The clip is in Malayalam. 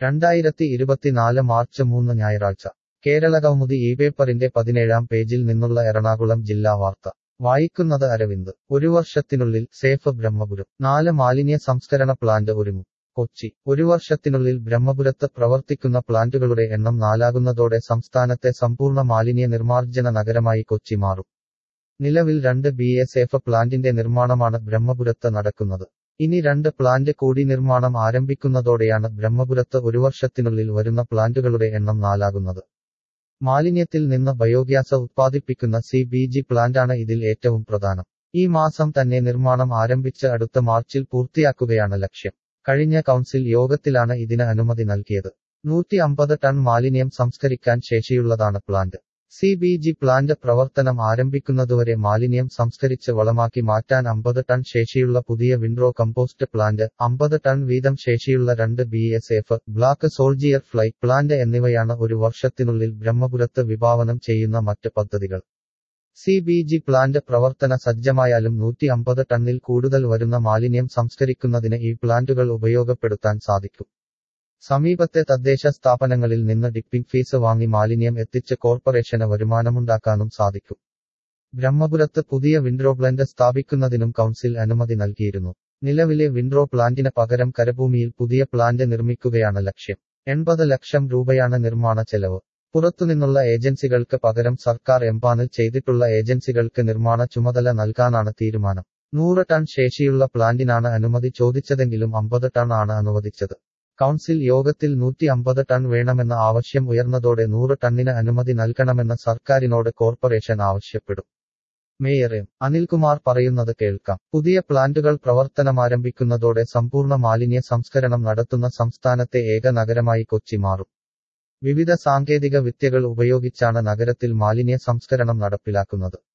രണ്ടായിരത്തി ഇരുപത്തിനാല് മാർച്ച് മൂന്ന് ഞായറാഴ്ച കേരള കൗമുദി ഈ പേപ്പറിന്റെ പതിനേഴാം പേജിൽ നിന്നുള്ള എറണാകുളം ജില്ലാ വാർത്ത വായിക്കുന്നത് അരവിന്ദ് ഒരു വർഷത്തിനുള്ളിൽ സേഫ് ബ്രഹ്മപുരം നാല് മാലിന്യ സംസ്കരണ പ്ലാന്റ് ഒരുങ്ങും കൊച്ചി ഒരു വർഷത്തിനുള്ളിൽ ബ്രഹ്മപുരത്ത് പ്രവർത്തിക്കുന്ന പ്ലാന്റുകളുടെ എണ്ണം നാലാകുന്നതോടെ സംസ്ഥാനത്തെ സമ്പൂർണ്ണ മാലിന്യ നിർമ്മാർജ്ജന നഗരമായി കൊച്ചി മാറും നിലവിൽ രണ്ട് ബി എസ് എഫ് പ്ലാന്റിന്റെ നിർമ്മാണമാണ് ബ്രഹ്മപുരത്ത് നടക്കുന്നത് ഇനി രണ്ട് പ്ലാന്റ് കൂടി നിർമ്മാണം ആരംഭിക്കുന്നതോടെയാണ് ബ്രഹ്മപുരത്ത് ഒരു വർഷത്തിനുള്ളിൽ വരുന്ന പ്ലാന്റുകളുടെ എണ്ണം നാലാകുന്നത് മാലിന്യത്തിൽ നിന്ന് ബയോഗ്യാസ് ഉത്പാദിപ്പിക്കുന്ന സി ബി ജി പ്ലാന്റാണ് ഇതിൽ ഏറ്റവും പ്രധാനം ഈ മാസം തന്നെ നിർമ്മാണം ആരംഭിച്ച് അടുത്ത മാർച്ചിൽ പൂർത്തിയാക്കുകയാണ് ലക്ഷ്യം കഴിഞ്ഞ കൗൺസിൽ യോഗത്തിലാണ് ഇതിന് അനുമതി നൽകിയത് നൂറ്റി അമ്പത് ടൺ മാലിന്യം സംസ്കരിക്കാൻ ശേഷിയുള്ളതാണ് plant C B G plant പ്രവർത്തനം ആരംഭിക്കുന്നതുവരെ മാലിന്യം സംസ്കരിച്ച് വളമാക്കി മാറ്റാൻ അമ്പത് ടൺ ശേഷിയുള്ള പുതിയ വിൻഡ്രോ കമ്പോസ്റ്റ് പ്ലാന്റ് അമ്പത് ടൺ വീതം ശേഷിയുള്ള രണ്ട് B S F black soldier fly plant എന്നിവയാണ് ഒരു വർഷത്തിനുള്ളിൽ ബ്രഹ്മപുരത്ത് വിഭാവനം ചെയ്യുന്ന മറ്റ് പദ്ധതികൾ സി ബി ജി പ്ലാന്റ് പ്രവർത്തന സജ്ജമായാലും നൂറ്റി അമ്പത് ടണ്ണിൽ കൂടുതൽ വരുന്ന മാലിന്യം സംസ്കരിക്കുന്നതിന് ഈ പ്ലാന്റുകൾ ഉപയോഗപ്പെടുത്താൻ സാധിക്കും സമീപത്തെ തദ്ദേശ സ്ഥാപനങ്ങളിൽ നിന്ന് ഡിപ്പിംഗ് ഫീസ് വാങ്ങി മാലിന്യം എത്തിച്ച് കോർപ്പറേഷന് വരുമാനമുണ്ടാക്കാനും സാധിക്കും ബ്രഹ്മപുരത്ത് പുതിയ വിൻഡ്രോ പ്ലാന്റ് സ്ഥാപിക്കുന്നതിനും കൗൺസിൽ അനുമതി നൽകിയിരുന്നു നിലവിലെ വിൻഡ്രോ പ്ലാന്റിന് പകരം കരഭൂമിയിൽ പുതിയ പ്ലാന്റ് നിർമ്മിക്കുകയാണ് ലക്ഷ്യം എൺപത് ലക്ഷം രൂപയാണ് നിർമ്മാണ ചെലവ് പുറത്തുനിന്നുള്ള ഏജൻസികൾക്ക് പകരം സർക്കാർ എംപാനൽ ചെയ്തിട്ടുള്ള ഏജൻസികൾക്ക് നിർമ്മാണ ചുമതല നൽകാനാണ് തീരുമാനം നൂറ് ടൺ ശേഷിയുള്ള പ്ലാന്റിനാണ് അനുമതി ചോദിച്ചതെങ്കിലും അമ്പത് ടൺ ആണ് അനുവദിച്ചത് കൗൺസിൽ യോഗത്തിൽ നൂറ്റി അമ്പത് ടൺ വേണമെന്ന ആവശ്യം ഉയർന്നതോടെ നൂറ് ടണ്ണിന് അനുമതി നൽകണമെന്ന് സർക്കാരിനോട് കോർപ്പറേഷൻ ആവശ്യപ്പെടും മേയർ എം അനിൽകുമാർ പറയുന്നത് കേൾക്കാം പുതിയ പ്ലാന്റുകൾ പ്രവർത്തനമാരംഭിക്കുന്നതോടെ സമ്പൂർണ്ണ മാലിന്യ സംസ്കരണം നടത്തുന്ന സംസ്ഥാനത്തെ ഏക നഗരമായി കൊച്ചി മാറും വിവിധ സാങ്കേതിക വിദ്യകൾ ഉപയോഗിച്ചാണ് നഗരത്തിൽ മാലിന്യ സംസ്കരണം നടപ്പിലാക്കുന്നത്